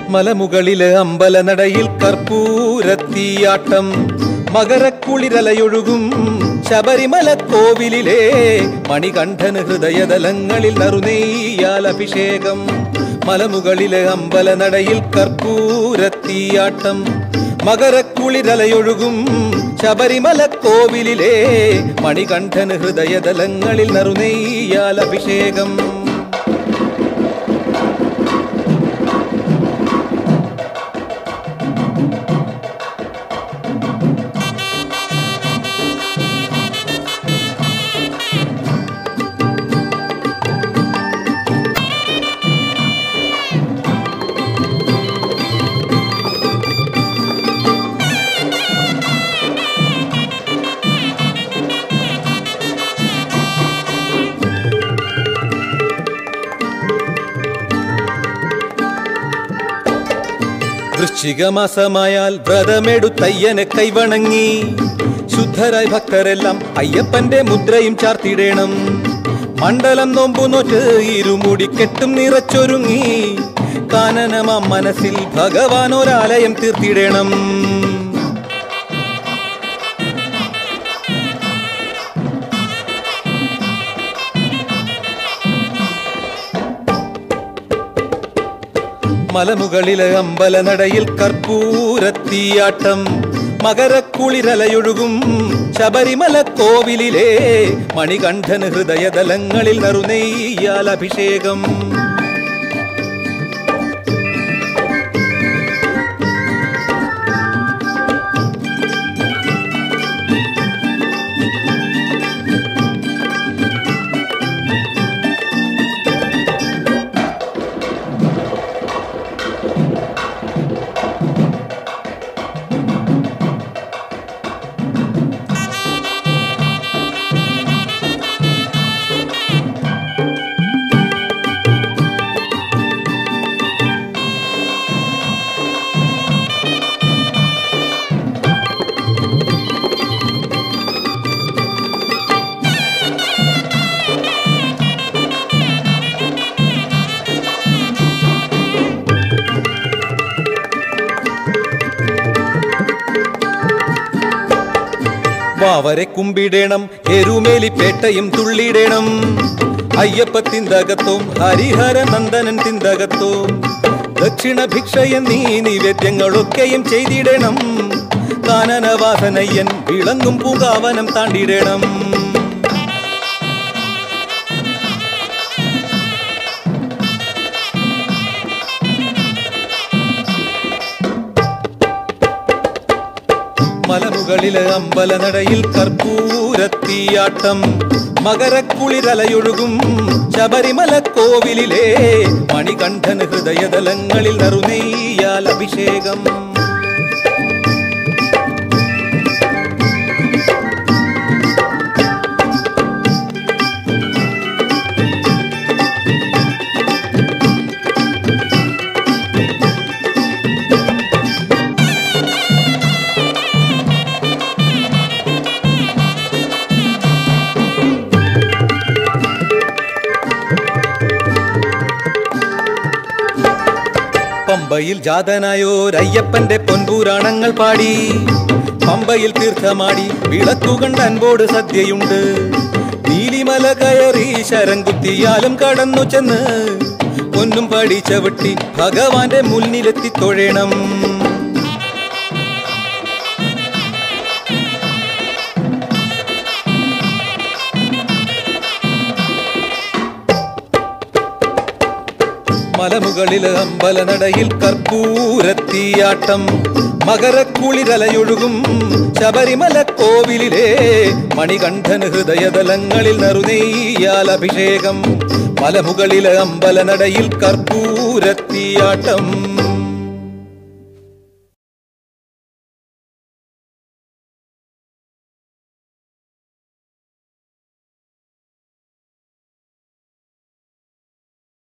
മലമുകളിലെ അമ്പലനടയിൽ കർപ്പൂരത്തീയാട്ടം മകരക്കുളിരലയൊഴുകും ശബരിമല കോവിലിലെ മണികണ്ഠന് ഹൃദയതലങ്ങളിൽ നറുനെയ്യാൽ അഭിഷേകം മലമുകളിലെ അമ്പലനടയിൽ കർപ്പൂരത്തീയാട്ടം മകരക്കുളിരലയൊഴുകും ശബരിമല കോവിലിലെ മണികണ്ഠന് ഹൃദയതലങ്ങളിൽ നറുനെയ്യാൽ അഭിഷേകം വൃശ്ചികമാസമായാൽ വ്രതമെടുത്തയ്യനെ കൈവണങ്ങി ശുദ്ധരായ ഭക്തരെല്ലാം അയ്യപ്പന്റെ മുദ്രയും ചാർത്തിടേണം മണ്ഡലം നോമ്പു നോറ്റ് ഇരുമുടി കെട്ടും നിറച്ചൊരുങ്ങി കാനനമാം മനസ്സിൽ ഭഗവാൻ ഒരാലയം തീർത്തിടേണം മലമുകളിലെ അമ്പലനടയിൽ കർപ്പൂരത്തീയാട്ടം മകരക്കുളിരലയൊഴുകും ശബരിമല കോവിലിലെ മണികണ്ഠന് ഹൃദയതലങ്ങളിൽ നറുനെയ്യാൽ അഭിഷേകം വാവരെ കുമ്പിടേണം എരുമേലി പേട്ടയും തുള്ളിടേണം അയ്യപ്പ തിന്തകത്തോം ഹരിഹര നന്ദനൻ തിന്തകത്തോം ദക്ഷിണ ഭിക്ഷയ നീ നിവേദ്യങ്ങളൊക്കെയും ചെയ്തിടണം കാനനവാസനയ്യൻ വിളങ്ങും പൂങ്കാവനം താണ്ടിടണം മലമുകളിലെ അമ്പലനടയിൽ കർപ്പൂരത്തീയാട്ടം മകരക്കുളിരലയൊഴുകും ശബരിമല കോവിലിലെ മണികണ്ഠന് ഹൃദയതലങ്ങളിൽ നറുനെയ്യാൽ അഭിഷേകം പമ്പയിൽ ജാതനായോരയ്യപ്പന്റെ പൊൻപുരാണങ്ങൾ പാടി പമ്പയിൽ തീർത്ഥമാടി വിളക്കുകണ്ട് അൻപോട് സദ്യയുണ്ട് നീലിമല കയറി ശരം കുത്തിയാലും കടന്നു ചെന്ന് പൊന്നും പടി ചവിട്ടി ഭഗവാന്റെ മുന്നിലെത്തി തൊഴണം മലമുകളിലെ അമ്പലനടയിൽ കർപ്പൂരത്തീയാട്ടം മകരക്കുളിരലയൊഴുകും ശബരിമല കോവിലിലെ മണികണ്ഠന് ഹൃദയതലങ്ങളിൽ നറുനെയ്യാൽ അഭിഷേകം മലമുകളിലെ അമ്പലനടയിൽ കർപ്പൂരത്തീയാട്ടം